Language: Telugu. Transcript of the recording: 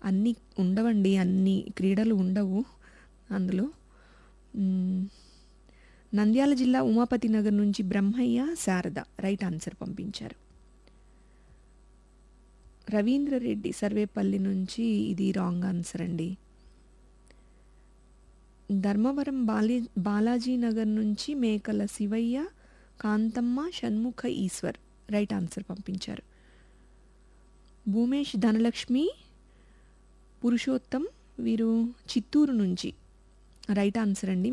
అన్నీ ఉండవండి అన్ని క్రీడలు ఉండవు అందులో మ్మ్. నంద్యాల జిల్లా ఉమాపతి నగర్ నుంచి బ్రహ్మయ్య శారద రైట్ ఆన్సర్ పంపించారు రవీంద్ర రెడ్డి సర్వేపల్లి నుంచి ఇది రాంగ్ ఆన్సర్ అండి ధర్మవరం బాలి బాలాజీ నగర్ నుంచి మేకల శివయ్య కాంతమ్మ షణ్ముఖ ఈశ్వర్ రైట్ ఆన్సర్ పంపించారు భూమేష్ ధనలక్ష్మి పురుషోత్తం వీరు చిత్తూరు నుంచి రైట్ ఆన్సర్ అండి